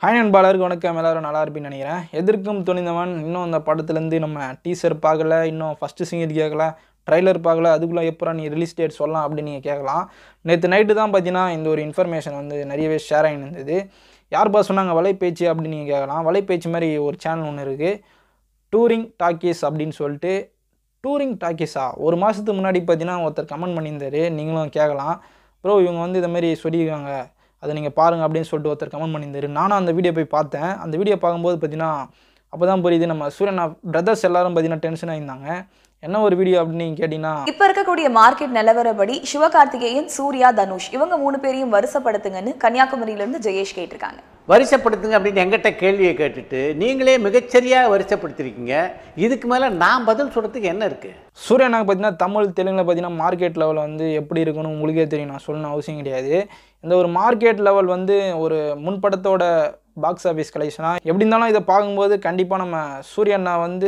hi நண்பாளருக்கு வணக்கம் எல்லாரும் நல்லா இருப்பீங்கன்னு நினைக்கிறேன் எதிர்க்கும் துணிந்தவன் இன்னும் அந்த படத்துலேருந்து நம்ம டீசர் பார்க்கல இன்னும் ஃபஸ்ட்டு சிங்கர் கேட்கல ட்ரைலர் பார்க்கல அதுக்குள்ளே எப்போ நீ ரிலீஸ் டேட் சொல்லலாம் அப்படின்னு நீங்கள் கேட்கலாம் நேற்று நைட்டு தான் பார்த்தீங்கன்னா இந்த ஒரு இன்ஃபர்மேஷன் வந்து நிறையவே ஷேர் ஆகி இருந்தது யார்ப்பா சொன்னாங்க வலைப்பேச்சு அப்படின்னு நீங்கள் கேட்கலாம் வலைப்பேச்சு மாதிரி ஒரு சேனல் ஒன்று இருக்குது டூரிங் டாக்கீஸ் அப்படின்னு சொல்லிட்டு டூரிங் டாக்கீஸா ஒரு மாதத்துக்கு முன்னாடி பார்த்தீங்கன்னா ஒருத்தர் கமெண்ட் பண்ணியிருந்தாரு நீங்களும் கேட்கலாம் ப்ரோ இவங்க வந்து இந்த மாதிரி சொல்லியிருக்காங்க அதை நீங்கள் பாருங்கள் அப்படின்னு சொல்லிட்டு ஒருத்தர் கமெண்ட் பண்ணியிருந்தாரு நானும் அந்த வீடியோ போய் பார்த்தேன் அந்த வீடியோ பார்க்கும்போது பார்த்தீங்கன்னா அப்போ தான் புரியுது நம்ம சூரியனா பிரதர்ஸ் எல்லாரும் பார்த்தீங்கன்னா டென்ஷன் ஆயிருந்தாங்க என்ன ஒரு வீடியோ அப்படின்னு நீங்கள் கேட்டிங்கன்னா இப்ப இருக்கக்கூடிய மார்க்கெட் நிலவரப்படி சிவகார்த்திகேயன் சூர்யா தனுஷ் இவங்க மூணு பேரையும் வருஷப்படுத்துங்கன்னு கன்னியாகுமரியில இருந்து ஜெயேஷ் கேட்டிருக்காங்க வரிசைப்படுத்துங்க அப்படின்னு எங்கிட்ட கேள்வியை கேட்டுட்டு நீங்களே மிகச்சரியாக வரிசைப்படுத்திருக்கீங்க இதுக்கு மேலே நான் பதில் சொல்கிறதுக்கு என்ன இருக்குது சூரியனாக்கு பார்த்தீங்கன்னா தமிழ் தெலுங்கில் பார்த்தீங்கன்னா மார்க்கெட் லெவல் வந்து எப்படி இருக்குன்னு உங்களுக்கே தெரியும் நான் சொல்லணும் அவசியம் கிடையாது இந்த ஒரு மார்க்கெட் லெவல் வந்து ஒரு முன்படத்தோட பாக்ஸ் ஆஃபீஸ் கலெக்ஷனாக எப்படி இருந்தாலும் இதை பார்க்கும்போது கண்டிப்பாக நம்ம சூரியண்ணா வந்து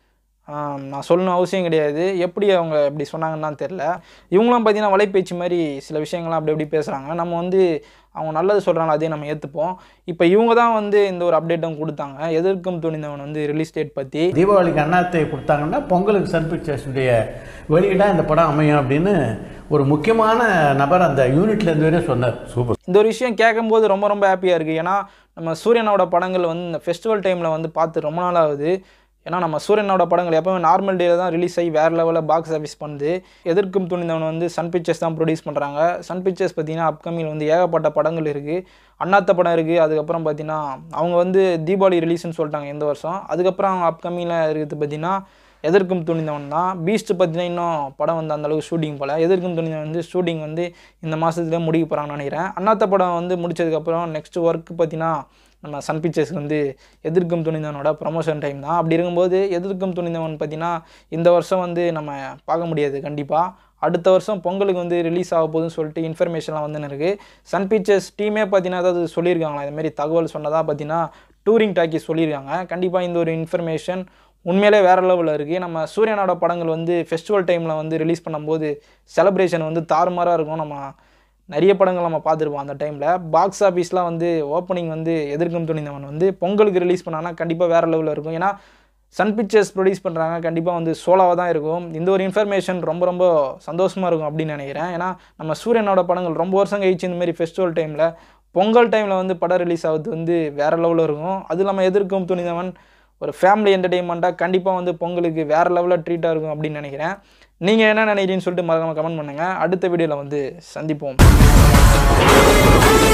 ஆம், நான் சொல்லணும் அவசியம் கிடையாது எப்படி அவங்க இப்படி சொன்னாங்கன்னு தான் தெரில இவங்களும் பார்த்தீங்கன்னா வலைப்பேச்சு மாதிரி சில விஷயங்கள்லாம் அப்படி எப்படி பேசுகிறாங்க நம்ம வந்து அவங்க நல்லது சொல்கிறாங்க அதே நம்ம ஏற்றுப்போம் இப்போ இவங்க தான் வந்து இந்த ஒரு அப்டேட்டும் கொடுத்தாங்க எதிர்க்கும் துணிந்தவன் வந்து ரிலீஸ் டேட் பற்றி தீபாவளிக்கு அண்ணாத்தை கொடுத்தாங்கன்னா பொங்கலுக்கு சன் பிக்சர்ஸுடைய வெளியீடாக இந்த படம் அமையும் அப்படின்னு ஒரு முக்கியமான நபர் அந்த யூனிட்ல இருந்து வரையும் சொன்னார் சூப்பர் இந்த ஒரு விஷயம் கேட்கும்போது ரொம்ப ரொம்ப ஹாப்பியாக இருக்குது ஏன்னா நம்ம சூரியனோட படங்கள் வந்து இந்த ஃபெஸ்டிவல் டைமில் வந்து பார்த்து ரொம்ப நாள் ஆகுது ஏன்னா நம்ம சூரியனோட படங்கள் எப்பவுமே நார்மல் டேல தான் ரிலீஸ் ஆகி வேறு லெவலில் பாக்ஸ் ஆஃபீஸ் பண்ணுது எதிர்க்கும் துணிந்தவன் வந்து சன் பிக்சர்ஸ் தான் ப்ரொடியூஸ் பண்ணுறாங்க சன் பிக்சர்ஸ் பார்த்தீங்கன்னா அப்கமிங் வந்து ஏகப்பட்ட படங்கள் இருக்குது அண்ணாத்த படம் இருக்குது அதுக்கப்புறம் பார்த்தீங்கன்னா அவங்க வந்து தீபாவளி ரிலீஸ்னு சொல்லிட்டாங்க இந்த வருஷம் அதுக்கப்புறம் அவங்க அப்கமிங்கில் இருக்குது பார்த்தீங்கன்னா எதிர்க்கும் துணிந்தவன் தான் பீஸ்ட் பார்த்தீங்கன்னா இன்னும் படம் வந்து அந்த அளவுக்கு ஷூட்டிங் போல எதிர்க்கும் துணிந்தவன் வந்து ஷூட்டிங் வந்து இந்த மாதத்துலேயே முடிக்க போகிறாங்கன்னு நினைக்கிறேன் அண்ணாத்த படம் வந்து முடிச்சதுக்கப்புறம் நெக்ஸ்ட் ஒர்க் பார்த்தீங்கன்னா நம்ம சன் பிக்சர்ஸ்க்கு வந்து எதிர்க்கும் துணிந்தவனோட ப்ரொமோஷன் டைம் தான் அப்படி இருக்கும்போது எதிர்க்கும் துணிந்தவன் பார்த்தீங்கன்னா இந்த வருஷம் வந்து நம்ம பார்க்க முடியாது கண்டிப்பாக அடுத்த வருஷம் பொங்கலுக்கு வந்து ரிலீஸ் ஆக போகுதுன்னு சொல்லிட்டு இன்ஃபர்மேஷன்லாம் வந்துன்னு இருக்குது சன் பிக்சர்ஸ் டீமே பார்த்தீங்கன்னா ஏதாவது சொல்லியிருக்காங்களா இந்த மாதிரி தகவல் சொன்னதாக பார்த்தீங்கன்னா டூரிங் டாக்கி சொல்லியிருக்காங்க கண்டிப்பாக இந்த ஒரு இன்ஃபர்மேஷன் உண்மையிலே வேறு லெவலில் இருக்குது நம்ம சூரியனோட படங்கள் வந்து ஃபெஸ்டிவல் டைமில் வந்து ரிலீஸ் பண்ணும்போது செலிப்ரேஷன் வந்து தாறுமாறாக இருக்கும் நம்ம நிறைய படங்கள் நம்ம பார்த்துருப்போம் அந்த டைமில் பாக்ஸ் ஆஃபீஸ்லாம் வந்து ஓப்பனிங் வந்து எதிர்க்கும் துணிந்தவன் வந்து பொங்கலுக்கு ரிலீஸ் பண்ணாங்கன்னா கண்டிப்பாக வேறு லெவலில் இருக்கும் ஏன்னா சன் பிக்சர்ஸ் ப்ரொடியூஸ் பண்ணுறாங்க கண்டிப்பாக வந்து சோலாவாக தான் இருக்கும் இந்த ஒரு இன்ஃபர்மேஷன் ரொம்ப ரொம்ப சந்தோஷமாக இருக்கும் அப்படின்னு நினைக்கிறேன் ஏன்னா நம்ம சூரியனோட படங்கள் ரொம்ப வருஷம் கழிச்சு இந்த மாதிரி ஃபெஸ்டிவல் டைமில் பொங்கல் டைமில் வந்து படம் ரிலீஸ் ஆகுது வந்து வேறு லெவலில் இருக்கும் அது இல்லாமல் எதிர்க்கும் துணிந்தவன் ஒரு ஃபேமிலி என்டர்டெயின்மெண்ட்டாக கண்டிப்பாக வந்து பொங்கலுக்கு வேறு லெவலில் ட்ரீட்டாக இருக்கும் அப்படின்னு நினைக்கிறேன் நீங்கள் என்ன நினைக்கிறீங்கன்னு சொல்லிட்டு மறக்காம கமெண்ட் பண்ணுங்கள் அடுத்த வீடியோவில் வந்து சந்திப்போம்